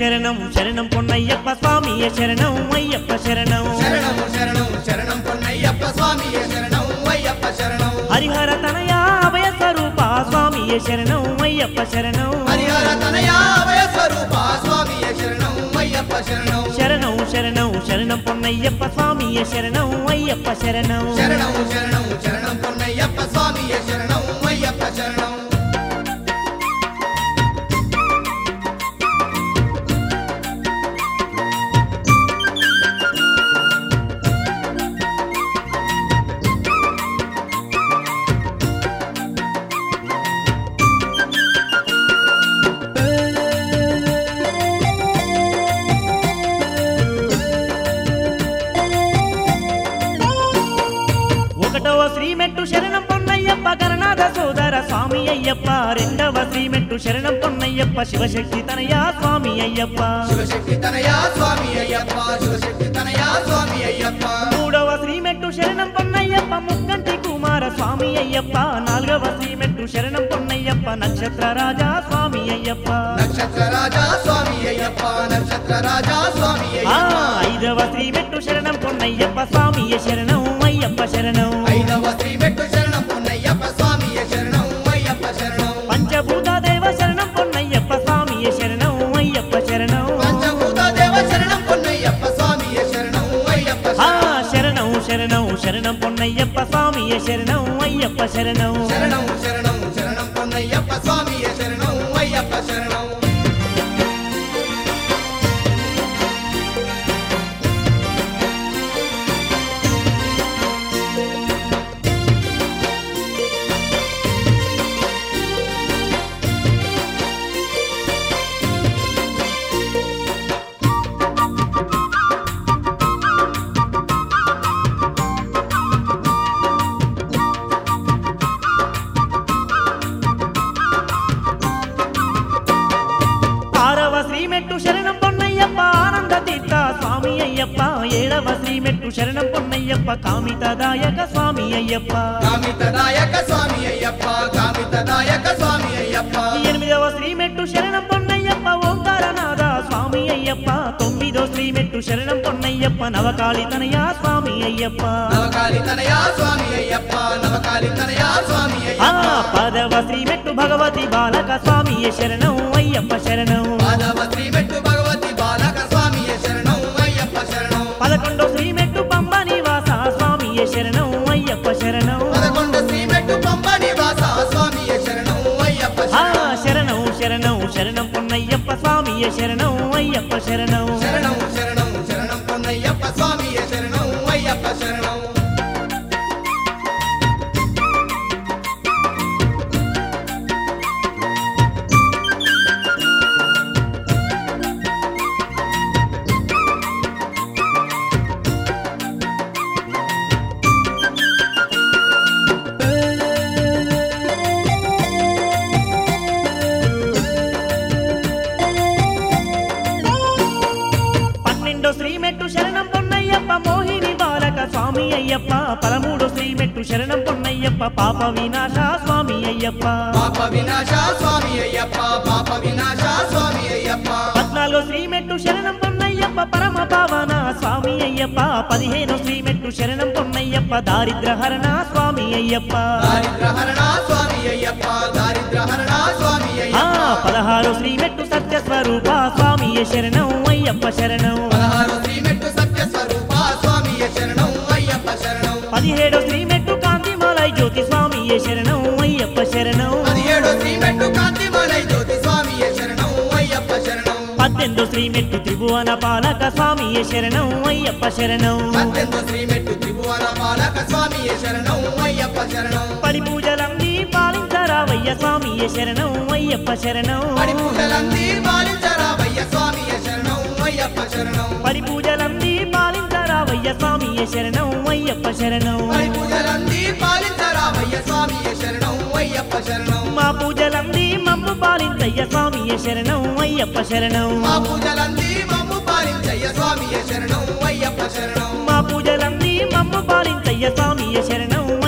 శరణం శరణం పొన్నయ్యప్ప స్వామియ శరణం అయ్యప్ప శరణం శరణము శరణం శరణం పొన్నయ్యప్ప స్వామియ శరణం అయ్యప్ప శరణం హరిహర తనయా అభయ స్వరూప స్వామియ శరణం అయ్యప్ప శరణం హరిహర తనయా అభయ స్వరూప స్వామియ శరణం అయ్యప్ప శరణం శరణం శరణం శరణం పొన్నయ్యప్ప స్వామియ శరణం అయ్యప్ప శరణం శరణం శరణం శరణం పొన్నయ్యప్ప స్వామియ శరణం అయ్యప్ప శరణం ఒకటవ శ్రీమెట్టు శరణం పొన్నయ్యప్ప గణనాథ సోదర స్వామి అయ్యప్ప రెండవ శ్రీమెట్టు శరణం పొన్నయ్యప్ప శివశక్తి తనయా స్వామి అయ్యప్ప శివశక్తి తనయా స్వామి అయ్యప్ప శివశక్తి తనయా స్వామి అయ్యప్ప మూడవ శ్రీమెట్టు శరణం పొన్నయ్యప్ప ముక్కంటి కుమార స్వామి అయ్యప్ప నాలుగవ శ్రీమెట్టు శరణం పొన్నయ్యప్ప నక్షత్ర రాజా స్వామి అయ్యప్ప నక్షత్ర రాజా స్వామి అయ్యప్ప నక్షత్ర రాజా స్వామి ఆ అయ్యప్ప ఐదవ శ్రీమెట్టు శరణం పొన్నయ్యప్ప స్వామి శరణం అయ్యప్ప శరణం ఐదవ శ్రీ మెట్టు శరణం పొన్నయ్యప్ప స్వామి శరణం అయ్యప్ప శరణం పంచభూత దేవ శరణం పొన్నయ్యప్ప స్వామి శరణం అయ్యప్ప శరణం పంచభూత దేవ శరణం పొన్నయ్యప్ప స్వామి శరణం అయ్యప్ప ఆ శరణం శరణం శరణం శరణం పొన్నయ్యప్ప స్వామి శరణం అయ్యప్ప శరణం శరణం శరణం శరణం పొన్నయ్యప్ప స్వామి శరణం అయ్యప్ప శరణం ఆరవ శ్రీమెట్టు శరణం పొన్నయ్యప్ప ఆనంద తీర్థ స్వామి అయ్యప్ప ఏడవ శ్రీమెట్టు శరణం పొన్నయ్యప్ప కామితదాయక స్వామి అయ్యప్ప కామితదాయక స్వామి అయ్యప్ప కామితదాయక స్వామి అయ్యప్ప ఎనిమిదవ శ్రీమెట్టు శరణం పొన్నయ్యప్ప ఓంకారనాథ స్వామి అయ్యప్ప తొమ్మిదో శ్రీమెట్టు శరణం పొన్నయ్యప్ప నవకాళి తనయా స్వామి అయ్యప్ప నవకాలి తనయా స్వామి అయ్యప్ప నవకాలి తనయా స్వామి ఆ అయ్యప్ప పదవ శ్రీమెట్టు భగవతి బాలక స్వామి శరణం అయ్యప్ప శరణం మాధవ శ్రీ మెట్టు భగవతి బాలక స్వామి శరణం అయ్యప్ప శరణం పదకొండో శ్రీమెట్టు పంబ నివాస స్వామి శరణం అయ్యప్ప శరణం పదకొండు శ్రీ మెట్టు పంప నివాస స్వామి శరణం అయ్యప్ప ఆ శరణం శరణం శరణం శరణం పొన్నయ్యప్ప స్వామి శరణం అయ్యప్ప శరణం శరణం శరణం శరణం పొన్నయ్యప్ప స్వామి శరణం అయ్యప్ప శరణం పన్నెండో శ్రీమెట్టు శరణం పొన్నయ్యప్ప మోహిని బాలక స్వామి అయ్యప్ప పదమూడో శ్రీమెట్టు శరణం పొన్నయ్యప్ప పాప వినాశ స్వామి అయ్యప్ప పాప వినాశ స్వామి అయ్యప్ప పాప వినాశ స్వామి అయ్యప్ప పద్నాలుగో శ్రీమెట్టు శరణం పొన్నయ్యప్ప పరమ పావన స్వామి అయ్యప్ప పదిహేను శ్రీమెట్టు శరణం పొన్నయ్యప్ప దారిద్రహరణ స్వామి అయ్యప్ప దారిద్రహరణ స్వామి అయ్యప్ప దారిద్రహరణ స్వామి ఆ అయ్యప్ప పదహారు శ్రీమెట్టు సత్య స్వరూప స్వామి శరణం అయ్యప్ప శరణం పదహారు శ్రీ మెట్టు సత్య స్వరూప స్వామి శరణం అయ్యప్ప శరణం పదిహేడు శ్రీమెట్టు కాంతిమాలై జ్యోతి స్వామి శరణం అయ్యప్ప శరణం పదిహేడు శ్రీ మెట్టు కాంతిమలై జ్యోతి స్వామి శరణం అయ్యప్ప శరణం పద్దెనిమిదో శ్రీమెట్టు త్రిభువన పాలక స్వామి శరణం అయ్యప్ప శరణం పద్దెనిమిది శ్రీ మెట్టు త్రిభువన పాలక స్వామి శరణం అయ్యప్ప శరణం పడి పూజలంది పాలించరావయ్య స్వామి శరణం అయ్యప్ప శరణం పడి పూజలంది పాలించరావయ్య స్వామి శరణం అయ్యప్ప శరణం పడి పూజలంది పాలించరావయ్య స్వామి శరణం అయ్యప్ప శరణం పడి పూజలంది పాలించరావయ్య స్వామి శరణం అయ్యప్ప శరణం మా పూజలంది మమ్ము పాలించయ్య స్వామి శరణం అయ్యప్ప శరణం మా పూజలంది మమ్ము పాలించయ్య స్వామి శరణం అయ్యప్ప శరణం మా పూజలంది మమ్ము పాలించయ్య స్వామి శరణం